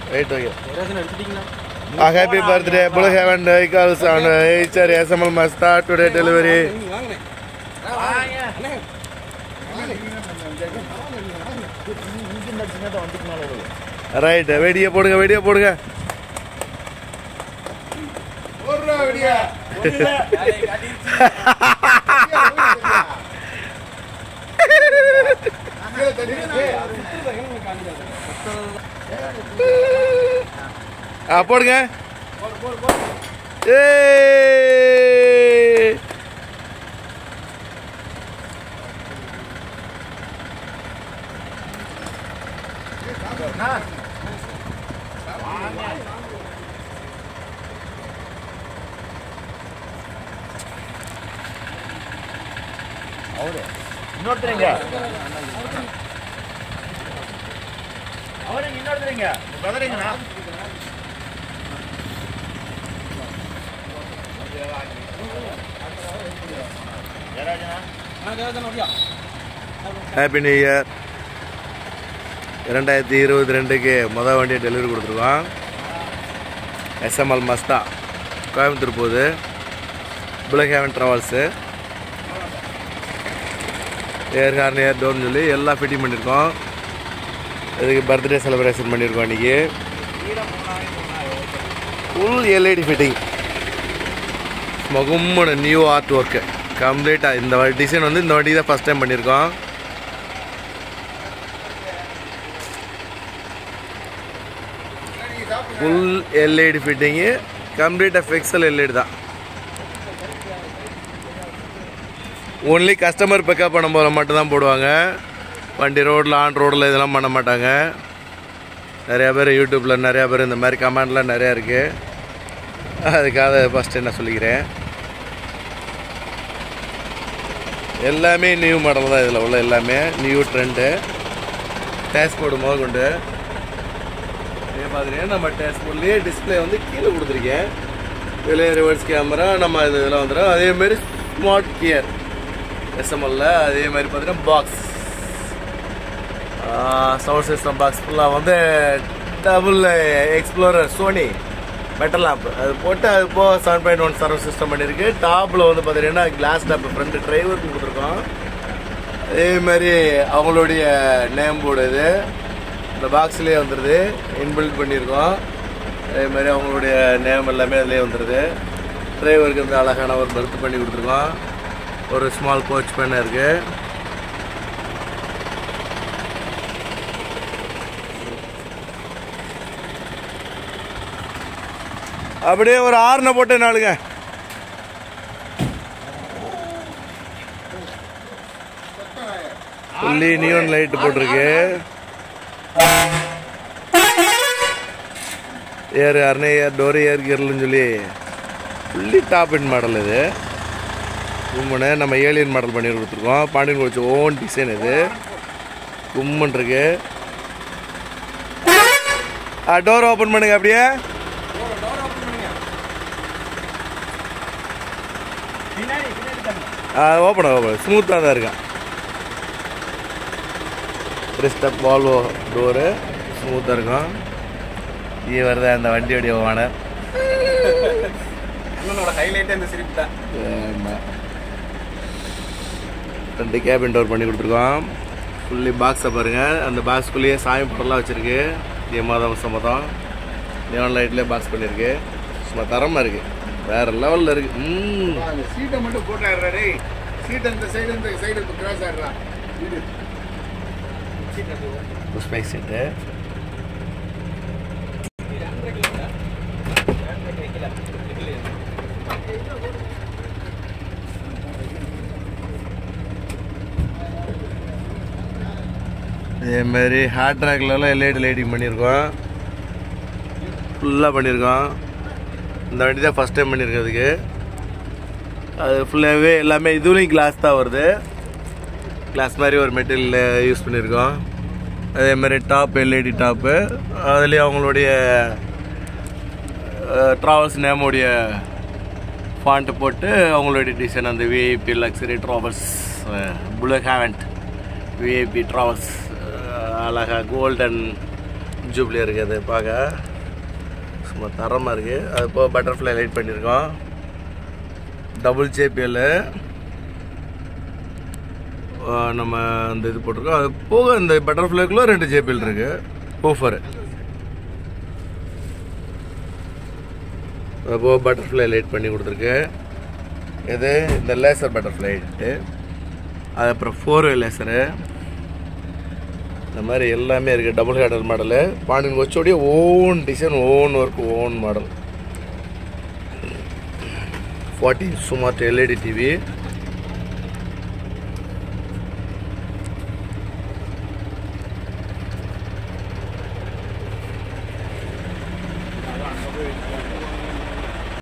Right okay ஏதாச்சும் எடுத்துட்டீங்களா A happy birthday, Blue Heaven Vehicles on HR SML Mazda today delivery. Right வெடியை போடுங்க வெடியை போடுங்க ஆ போடுங்க ஏய் இன்னொருத்தருங்க அவருங்க இன்னொருத்தருங்க பிரதருங்கண்ணா ஹாப்பி நியூ இயர் இரண்டாயிரத்தி இருபத்தி ரெண்டுக்கு மொதல் வண்டியை டெலிவரி கொடுத்துருக்கோம் எஸ்எம்எல் மஸ்தா கோயம்புத்தூர் போகுது black heaven travels air horn air டோர்னு சொல்லி எல்லாம் ஃபிட்டிங் பண்ணியிருக்கோம் இதுக்கு பர்த்டே செலிப்ரேஷன் பண்ணியிருக்கோம் இன்றைக்கி ஃபுல் எல்இடி ஃபிட்டிங் மகும்மன நியூ ஆர்ட் ஒர்க்கு கம்ப்ளீட்டாக இந்த டிசைன் வந்து இந்த வண்டி தான் ஃபஸ்ட் டைம் பண்ணியிருக்கோம் ஃபுல் எல்இடி ஃபிட்டிங்கு கம்ப்ளீட்டாக ஃபிக்சல் எல்இடி தான் ஒன்லி கஸ்டமர் பிக்கப் பண்ணும்போது மட்டும்தான் போடுவாங்க வண்டி ரோட்டில் ஆன் ரோடில் இதெல்லாம் பண்ண மாட்டாங்க நிறையா பேர் யூடியூப்பில் நிறையா பேர் இந்த மாதிரி கமெண்ட்லாம் நிறையா இருக்குது அதுக்காக ஃபஸ்ட்டு நான் சொல்லிக்கிறேன் எல்லாமே நியூ மாடல் தான் இதில் உள்ள எல்லாமே நியூ ட்ரெண்டு டேஷ்போர்டு முதல் கொண்டு இதே மாதிரி நம்ம டேஷ்போர்ட்லேயே டிஸ்பிளே வந்து கீழே கொடுத்துருக்கேன் இதில் ரிவர்ஸ் கேமரா நம்ம இது இதெல்லாம் வந்துடும் அதேமாரி ஸ்மார்ட் கியர் எஸ்எம்எல்ல அதே மாதிரி பார்த்தீங்கன்னா பாக்ஸ் சவுண்ட் சிஸ்டம் பாக்ஸ் ஃபுல்லாக வந்து double explorer Sony metal lamp அது போட்டு அது போ seven point one serve system பண்ணியிருக்கு டாப்பில் வந்து பார்த்தீங்கன்னா கிளாஸ் டாப் ஃப்ரண்ட் டிரைவருக்கு கொடுத்துருக்கோம் அதே மாதிரி அவங்களுடைய நேம் போர்டு இது இந்த பாக்ஸ்லேயே வந்துடுது இன்பில்ட் பண்ணியிருக்கோம் அதே மாதிரி அவங்களுடைய நேம் எல்லாமே அதிலே வந்துடுது டிரைவருக்கு வந்து அழகான ஒரு பர்த் பண்ணி கொடுத்துருக்கோம் ஒரு ஸ்மால் கோச் பேன் இருக்குது அப்படியே ஒரு ஆறுன போட்டு நாளுங்க ஃபுல்லி நியூன் லைட் போட்டிருக்கு ஏர் அரணை ஏர் டோர் ஏர் கியர்லன்னு சொல்லி ஃபுல்லி டாப் இன் மாடல் இது கும்மனு நம்ம ஏலியன் மாடல் பண்ணி கொடுத்துருக்கோம் பாண்டியன் கோச்சு ஓன் டிசைன் இது கும்மன் இருக்கு டோர் ஓப்பன் பண்ணுங்க அப்படியே ஓப்பன் ஓப்பன் ஸ்மூத்தாக தான் இருக்கான் கிறிஸ்டப் வால்வோ டோரு ஸ்மூத்தாக இருக்கும் இவர் தான் இந்த வண்டியோடைய ஓனர் அண்ணனோட ஹைலைட்டே இந்த சிரிப்பு தான் ரெண்டு கேபின் டோர் பண்ணி கொடுத்துருக்கோம் ஃபுல்லி பாக்ஸை பாருங்கள் அந்த பாக்ஸ்குள்ளேயே சாமி படம்லாம் வச்சுருக்கு மாதம் சம்மதம் நியான் லைட்லேயே பாக்ஸ் பண்ணியிருக்கு சும்மா தரமாக இருக்குது வேறு லெவலில் இருக்குது ம் அந்த சீட்டை மட்டும் போட்டாடுறா டேய் சீட் இந்த சைடு இந்த சைடு கிராஸ் ஆடுறா வீடு புஷ்பைக் செட்டு இதே மாதிரி ஹார்ட் ட்ராக்லலாம் எல்இடி லைட்டிங் பண்ணியிருக்கோம் ஃபுல்லாக பண்ணியிருக்கோம் இந்த வண்டி தான் ஃபஸ்ட் டைம் பண்ணியிருக்கிறதுக்கு அது ஃபுல்லாகவே எல்லாமே இதுலேயும் கிளாஸ் தான் வருது கிளாஸ் மாதிரி ஒரு மெட்டீரியல் யூஸ் பண்ணியிருக்கோம் அதே மாதிரி டாப் எல்இடி டாப்பு அதுலேயும் அவங்களுடைய ட்ராவல்ஸ் நேமுடைய ஃபாண்ட்டு போட்டு அவங்களுடைய டிசைன் அந்த VIP luxury travels black heaven VIP travels அழகாக கோல்டன் ஜூப்ளியாக இருக்குது அது பார்க்க சும்மா தரமாக இருக்குது அது போக பட்டர்ஃப்ளை லைட் பண்ணியிருக்கோம் டபுள் ஜேபிஎல் நம்ம அந்த இது போட்டிருக்கோம் அது போக இந்த பட்டர்ஃப்ளைக்குள்ள ரெண்டு ஜேபிஎல் இருக்கு ஊஃபர் அது போக பட்டர்ஃப்ளை லைட் பண்ணி கொடுத்துருக்கு இது இந்த லேசர் பட்டர்ஃப்ளை லைட்டு அது அப்புறம் ஃபோர் வே லேசரு இந்த மாதிரி எல்லாமே இருக்குது டபுள் ஹேடர் மாடலு பாண்டியன் கொச்சோடைய own design own work own model forty smart LED TV